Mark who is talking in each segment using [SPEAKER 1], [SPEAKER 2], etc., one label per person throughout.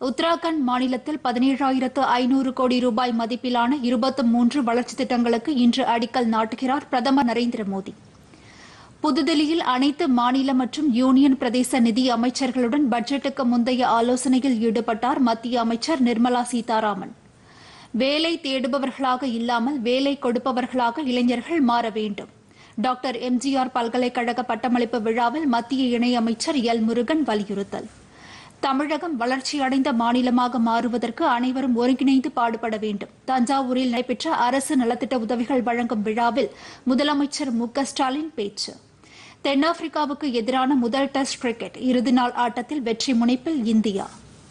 [SPEAKER 1] உத்தராகண்ட் மாநிலத்தில் பதினேழாயிரத்து ஐநூறு கோடி ரூபாய் மதிப்பிலான இருபத்தி மூன்று வளர்ச்சித் திட்டங்களுக்கு இன்று அடிக்கல் நாட்டுகிறார் பிரதமர் நரேந்திர மோடி புதுதில்லியில் அனைத்து மாநில மற்றும் யூனியன் பிரதேச நிதி அமைச்சர்களுடன் பட்ஜெட்டுக்கு முந்தைய ஆலோசனையில் ஈடுபட்டார் மத்திய அமைச்சர் நிர்மலா சீதாராமன் வேலை தேடுபவர்களாக இல்லாமல் வேலை கொடுப்பவர்களாக இளைஞர்கள் மாற வேண்டும் டாக்டர் எம்ஜிஆர் பல்கலைக்கழக பட்டமளிப்பு விழாவில் மத்திய இணையமைச்சர் எல் முருகன் வலியுறுத்தல் தமிழகம் வளர்ச்சியடைந்த மாநிலமாக மாறுவதற்கு அனைவரும் ஒருங்கிணைந்து பாடுபட வேண்டும் தஞ்சாவூரில் நடைபெற்ற அரசு நலத்திட்ட உதவிகள் வழங்கும் விழாவில் முதலமைச்சர் மு க ஸ்டாலின் பேச்சு தென்னாப்பிரிக்காவுக்கு எதிரான முதல் டெஸ்ட் கிரிக்கெட் இறுதி நாள் ஆட்டத்தில் வெற்றி முனைப்பில் இந்தியா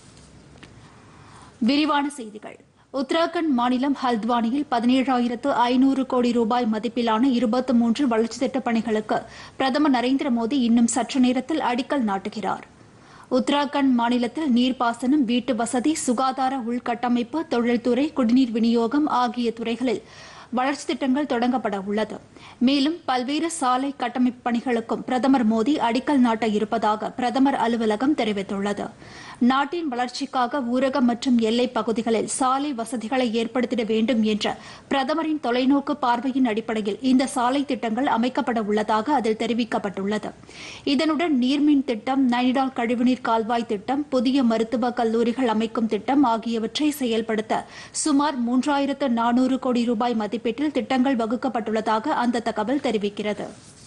[SPEAKER 1] விரிவான செய்திகள் உத்தராகண்ட் மாநிலம் ஹல்த்வானியில் பதினேழாயிரத்து ஐநூறு கோடி ரூபாய் மதிப்பிலான இருபத்தி மூன்று வளர்ச்சித் திட்டப் பணிகளுக்கு பிரதமர் நரேந்திர மோடி இன்னும் சற்று நேரத்தில் அடிக்கல் நாட்டுகிறார் உத்தராகண்ட் மாநிலத்தில் நீர்ப்பாசனம் வீட்டு வசதி சுகாதார உள்கட்டமைப்பு தொழில்துறை குடிநீர் விநியோகம் ஆகிய துறைகளில் வளர்ச்சித் திட்டங்கள் தொடங்கப்பட உள்ளது மேலும் பல்வேறு சாலை கட்டமைப்பு பணிகளுக்கும் பிரதமர் மோடி அடிக்கல் நாட்ட இருப்பதாக பிரதமர் அலுவலகம் தெரிவித்துள்ளது நாட்டின் வளர்ச்சிக்காக ஊரக மற்றும் எல்லைப் பகுதிகளில் சாலை வசதிகளை ஏற்படுத்திட வேண்டும் என்ற பிரதமரின் தொலைநோக்கு பார்வையின் அடிப்படையில் இந்த சாலை திட்டங்கள் அமைக்கப்பட உள்ளதாக அதில் தெரிவிக்கப்பட்டுள்ளது இதனுடன் நீர்மின் திட்டம் நைனிடால் கழிவுநீர் கால்வாய் திட்டம் புதிய மருத்துவக் கல்லூரிகள் அமைக்கும் திட்டம் ஆகியவற்றை செயல்படுத்த சுமார் மூன்றாயிரத்து நானூறு கோடி ரூபாய் மதிப்பீட்டில் திட்டங்கள் வகுக்கப்பட்டுள்ளதாக அந்த தகவல் தெரிவிக்கிறது